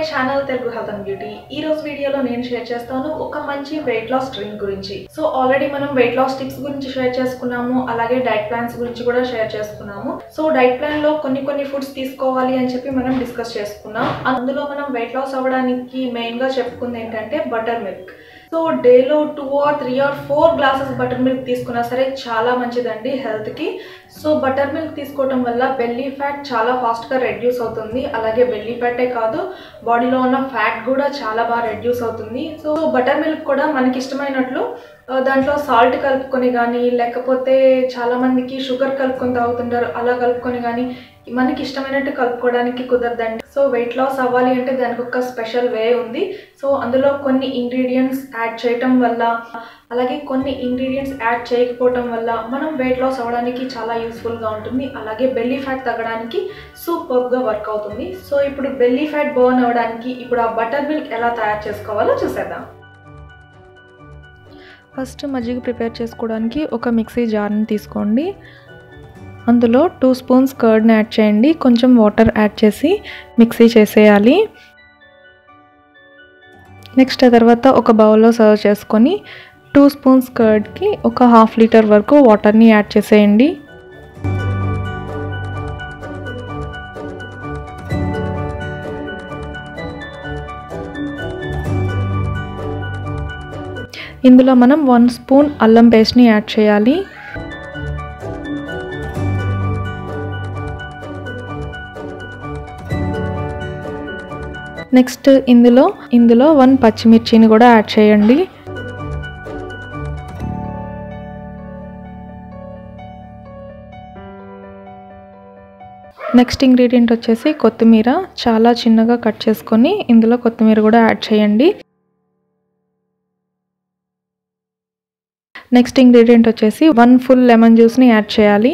channel Telugu health and beauty ఈ రోజు వీడియోలో నేను షేర్ చేస్తాను ఒక మంచి వెయిట్ లాస్ డ్రింక్ గురించి సో ఆల్రెడీ మనం వెయిట్ లాస్ టిప్స్ గురించి షేర్ చేసుకున్నాము అలాగే డైట్ ప్లాన్స్ గురించి కూడా షేర్ చేసుకున్నాము సో డైట్ ప్లాన్ లో కొన్ని కొన్ని ఫుడ్స్ తీసుకోవాలి అని చెప్పి మనం డిస్కస్ చేసుకున్నాం అందులో మనం వెయిట్ లాస్ అవ్వడానికి మెయిన్ గా చెప్పుకుంది ఏంటంటే బటర్ మిల్క్ సో డేలో two or three or four glasses buttermilk తీసుకున్నా సరే చాలా మంచిదండి హెల్త్కి సో బటర్ మిల్క్ తీసుకోవడం వల్ల బెల్లీ ఫ్యాట్ చాలా ఫాస్ట్గా రెడ్యూస్ అవుతుంది అలాగే బెల్లీ ఫ్యాటే కాదు బాడీలో ఉన్న ఫ్యాట్ కూడా చాలా బాగా రెడ్యూస్ అవుతుంది సో బటర్ మిల్క్ కూడా మనకి ఇష్టమైనట్లు ఆ, దాంట్లో సాల్ట్ కలుపుకొని కానీ లేకపోతే చాలా మందికి షుగర్ కలుపుకొని తాగుతుంటారు అలా కలుపుకొని కానీ మనకి ఇష్టమైనట్టు కలుపుకోవడానికి కుదరదండి సో వెయిట్ లాస్ అవ్వాలి అంటే దానికి ఒక స్పెషల్ వే ఉంది సో అందులో కొన్ని ఇంగ్రీడియంట్స్ యాడ్ చేయటం వల్ల అలాగే కొన్ని ఇంగ్రీడియంట్స్ యాడ్ చేయకపోవటం వల్ల మనం వెయిట్ లాస్ అవ్వడానికి చాలా యూస్ఫుల్గా ఉంటుంది అలాగే బెల్లీ ఫ్యాట్ తగ్గడానికి సూపర్గా వర్క్ అవుతుంది సో ఇప్పుడు బెల్లీ ఫ్యాట్ బర్న్ అవ్వడానికి ఇప్పుడు ఆ బటర్ మిల్క్ ఎలా తయారు చేసుకోవాలో చూసేద్దాం ఫస్ట్ మజ్జిగ ప్రిపేర్ చేసుకోవడానికి ఒక మిక్సీ జార్ని తీసుకోండి అందులో టూ స్పూన్స్ కర్డ్ని యాడ్ చేయండి కొంచెం వాటర్ యాడ్ చేసి మిక్సీ చేసేయాలి నెక్స్ట్ ఆ తర్వాత ఒక బౌల్లో సర్వ్ చేసుకొని టూ స్పూన్స్ కర్డ్కి ఒక హాఫ్ లీటర్ వరకు వాటర్ని యాడ్ చేసేయండి ఇందులో మనం వన్ స్పూన్ అల్లం పేస్ట్ని యాడ్ చేయాలి నెక్స్ట్ ఇందులో ఇందులో వన్ పచ్చిమిర్చిని కూడా యాడ్ చేయండి నెక్స్ట్ ఇంగ్రీడియంట్ వచ్చేసి కొత్తిమీర చాలా చిన్నగా కట్ చేసుకొని ఇందులో కొత్తిమీర కూడా యాడ్ చేయండి నెక్స్ట్ ఇంగ్రీడియంట్ వచ్చేసి వన్ ఫుల్ లెమన్ జ్యూస్ని యాడ్ చేయాలి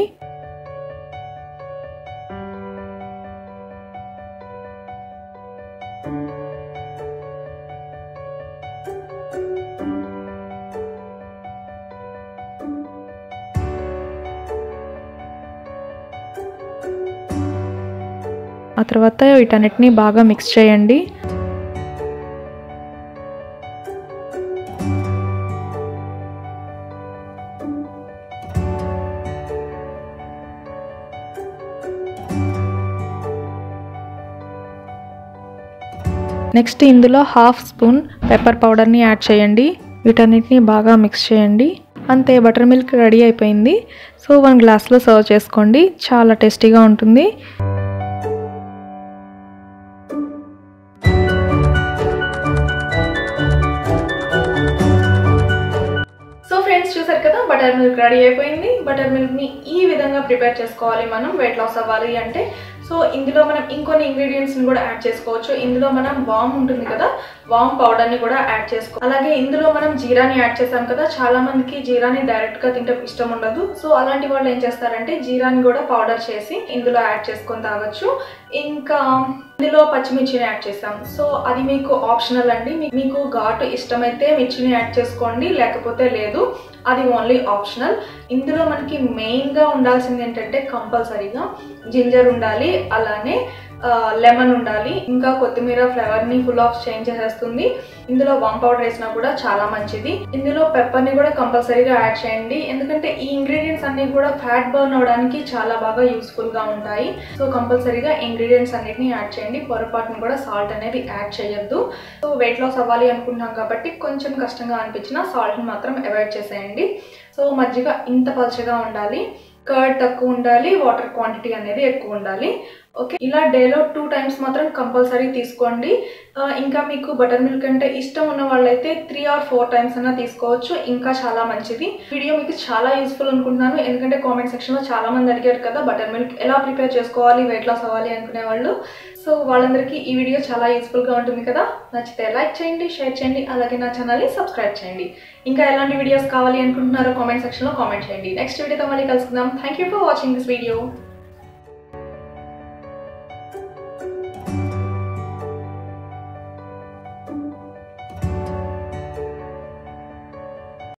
ఆ తర్వాత వీటన్నిటిని బాగా మిక్స్ చేయండి నెక్స్ట్ ఇందులో హాఫ్ స్పూన్ పెప్పర్ పౌడర్ని యాడ్ చేయండి వీటన్నిటిని బాగా మిక్స్ చేయండి అంతే బటర్ మిల్క్ రెడీ అయిపోయింది సో వన్ గ్లాస్లో సర్వ్ చేసుకోండి చాలా టేస్టీగా ఉంటుంది సో ఫ్రెండ్స్ చూసారు కదా బటర్ మిల్క్ రెడీ అయిపోయింది బటర్ మిల్క్ని ఈ విధంగా ప్రిపేర్ చేసుకోవాలి మనం వెయిట్ లాస్ అవ్వాలి అంటే సో ఇందులో మనం ఇంకొన్ని ఇంగ్రీడియంట్స్ని కూడా యాడ్ చేసుకోవచ్చు ఇందులో మనం వామ్ ఉంటుంది కదా వామ్ పౌడర్ని కూడా యాడ్ చేసుకో అలాగే ఇందులో మనం జీరాని యాడ్ చేసాం కదా చాలా మందికి జీరాని డైరెక్ట్గా తింటే ఇష్టం ఉండదు సో అలాంటి వాళ్ళు ఏం చేస్తారంటే జీరాని కూడా పౌడర్ చేసి ఇందులో యాడ్ చేసుకొని తాగొచ్చు ఇంకా ఇందులో పచ్చిమిర్చిని యాడ్ చేసాం సో అది మీకు ఆప్షనల్ అండి మీ- మీకు ఘాటు ఇష్టమైతే మిర్చిని యాడ్ చేసుకోండి లేకపోతే లేదు అది ఓన్లీ ఆప్షనల్ ఇందులో మనకి మెయిన్గా ఉండాల్సింది ఏంటంటే కంపల్సరీగా జింజర్ ఉండాలి అలానే లెమన్ ఉండాలి ఇంకా కొత్తిమీర ఫ్లేవర్ని ఫుల్ ఆఫ్ చేంజ్ చేసేస్తుంది ఇందులో వామ్ పౌడర్ వేసినా కూడా చాలా మంచిది ఇందులో పెప్పర్ని కూడా కంపల్సరీగా యాడ్ చేయండి ఎందుకంటే ఈ ఇంగ్రీడియంట్స్ అన్ని కూడా ఫ్యాట్ బర్న్ అవడానికి చాలా బాగా యూస్ఫుల్గా ఉంటాయి సో కంపల్సరీగా ఇంగ్రీడియంట్స్ అన్నిటిని యాడ్ చేయండి పొరపాటును కూడా సాల్ట్ అనేది యాడ్ చేయొద్దు సో వెయిట్ లాస్ అవ్వాలి అనుకుంటున్నాం కాబట్టి కొంచెం కష్టంగా అనిపించిన సాల్ట్ని మాత్రం అవాయిడ్ చేసేయండి సో మజ్జిగ ఇంత పలుచగా ఉండాలి కర్డ్ తక్కువ ఉండాలి వాటర్ క్వాంటిటీ అనేది ఎక్కువ ఉండాలి ఓకే ఇలా డేలో టూ టైమ్స్ మాత్రం కంపల్సరీ తీసుకోండి ఆ, ఇంకా మీకు బటర్ మిల్క్ అంటే ఇష్టం ఉన్న వాళ్ళైతే త్రీ ఆర్ ఫోర్ టైమ్స్ అన్నా తీసుకోవచ్చు ఇంకా చాలా మంచిది వీడియో మీకు చాలా యూస్ఫుల్ అనుకుంటున్నాను ఎందుకంటే కామెంట్ సెక్షన్లో చాలా మంది అడిగారు కదా బటర్ మిల్క్ ఎలా ప్రిపేర్ చేసుకోవాలి వెయిట్ లాస్ అవ్వాలి అనుకునే వాళ్ళు సో వాళ్ళందరికీ ఈ వీడియో చాలా యూస్ఫుల్గా ఉంటుంది కదా నచ్చితే లైక్ చేయండి షేర్ చేయండి అలాగే నా ఛానల్ని సబ్స్క్రైబ్ చేయండి ఇంకా ఎలాంటి వీడియోస్ కావాలి అనుకుంటున్నారో కామెంట్ సెక్షన్లో కామెంట్ చేయండి నెక్స్ట్ వీడియోతో మళ్ళీ కలుసుకుందాం thank you for watching this video